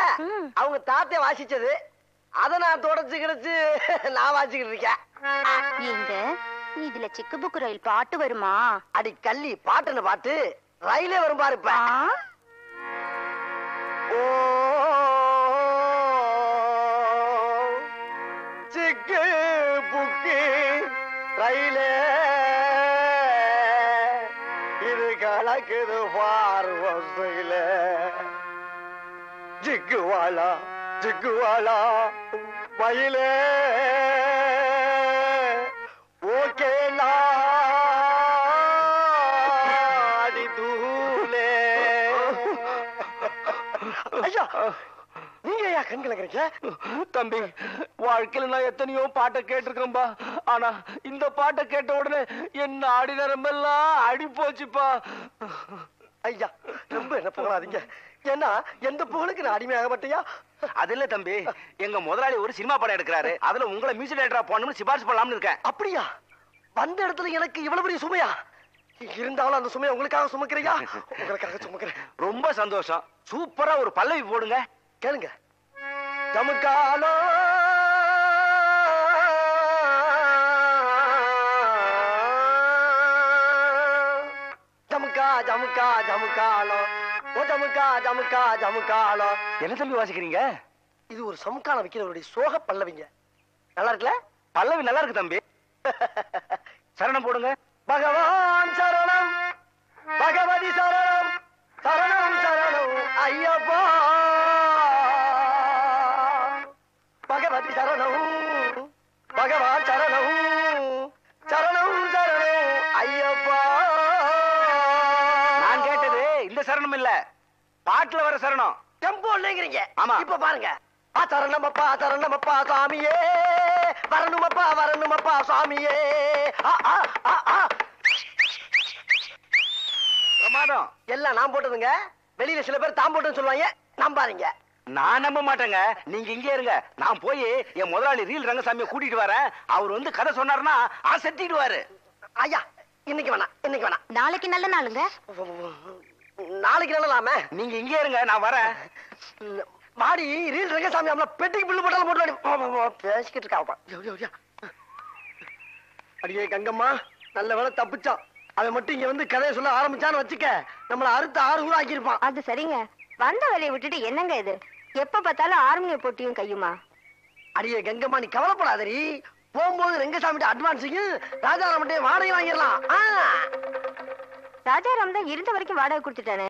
ம். அவங்க தாத்தே வாசிச்சது அத நான் தொடச்சு கிடச்சு நான் வாசிக்கிட்டு இருக்கேன் எங்க இதுல சிக்கு புக்கு ரயில் பாட்டு வருமா அடி கள்ளி பாட்டுன்னு பாட்டு ரயிலே வரும் பாரு இப்ப ஆ? ஓ சிக்கு புக்கு ரயிலே இது கலக்குது பாரு வசையில ஜிக்குவாலா ஜிக்குவாலா மயிலே ஓகே நாடி தூளே ஐயா நீங்க ஐயா கண் கலக்குறீங்க தம்பி வாழ்க்கையில நான் எத்தனையோ பாட்டை கேட்டிருக்கேன்பா ஆனா இந்த பாட்டை கேட்ட உடனே என் ஆடி நரம்பெல்லாம் அடி போச்சுப்பா ஐயா ரொம்ப என்ன போகாதீங்க ஏன்னா எந்த புகழுக்கு நான் அடிமையாக மாட்டேயா அது இல்ல தம்பி எங்க முதலாளி ஒரு சினிமா படம் எடுக்கிறாரு அதுல உங்களை மியூசிக் டைரக்டரா போகணும்னு சிபாரிசு பண்ணலாம்னு இருக்கேன் அப்படியா வந்த இடத்துல எனக்கு இவ்வளவு பெரிய சுமையா இருந்தாலும் அந்த சுமையை உங்களுக்காக சுமக்கிறையா உங்களுக்காக சுமக்கிறேன் ரொம்ப சந்தோஷம் சூப்பரா ஒரு பல்லவி போடுங்க கேளுங்க ஜமுக்காலோ ஜமுக்கா ஜமுக்கா ஜமுக்காலோ ஓ ஜமுக்கா ஜமுக்கா ஜமுக்காலோ என்ன தம்பி வாசிக்கிறீங்க இது ஒரு சமுக்காலம் வைக்கிறவருடைய சோக பல்லவிங்க நல்லா இருக்குல்ல பல்லவி நல்லா இருக்கு தம்பி சரணம் போடுங்க பகவான் சரணம் பகவதி சரணம் சரணம் சரணம் ஐயப்பா பகவதி சரணம் பகவான் சரணம் சரணம் சரணம் ஐயப்பா நான் கேட்டது இந்த சரணம் இல்ல பாட்டுல வர சரணம் டெம்போ இல்லைங்கிறீங்க ஆமா. இப்ப பாருங்க ஆ சரணமப்பா சரணமப்பா சாமியே வரணுமப்பா வரணுமப்பா சாமியே ஆ, ஆ, ஆ, ஆ. பிரமாதம் எல்லாம் நான் போட்டதுங்க வெளியில சில பேர் தான் போட்டுன்னு சொல்லுவாங்க நம்பாதீங்க நான் நம்ப மாட்டேங்க நீங்க இங்கே இருங்க நான் போய் என் முதலாளி ரீல் ரங்கசாமியை கூட்டிட்டு வரேன் அவர் வந்து கதை சொன்னாருன்னா அசத்திடுவாரு ஐயா இன்னைக்கு வேணாம் இன்னைக்கு வேணாம் நாளைக்கு நல்ல நாளுங்க நாளைக்கு நல்லலாமே நீங்க இங்கே இருங்க நான் வரேன் மாடி ரீல் ரங்கசாமி அம்மா பெட்டிக்கு பில்லு போட்டாலும் போட்டு வாடி. போ, போ, போ, பேசிக்கிட்டு இருக்காப்பா அடியே கங்கம்மா நல்ல வேலை தப்பிச்சான் அவன் மட்டும் இங்க வந்து கதையை சொல்ல ஆரம்பிச்சான்னு வச்சுக்க நம்மள அறுத்து ஆறு கூட ஆக்கியிருப்பான் அது சரிங்க வந்த வேலையை விட்டுட்டு என்னங்க இது எப்ப பார்த்தாலும் ஆர்மிய போட்டியும் கையுமா அடியே கங்கம்மா நீ கவலைப்படாதடி போகும்போது ரெங்கசாமிட்ட அட்வான்ஸையும் ராஜாராமட்டையும் வாடகை வாங்கிடலாம் ஆ. ராஜாராம் தான் இருந்த வரைக்கும் வாடகை கொடுத்துட்டானே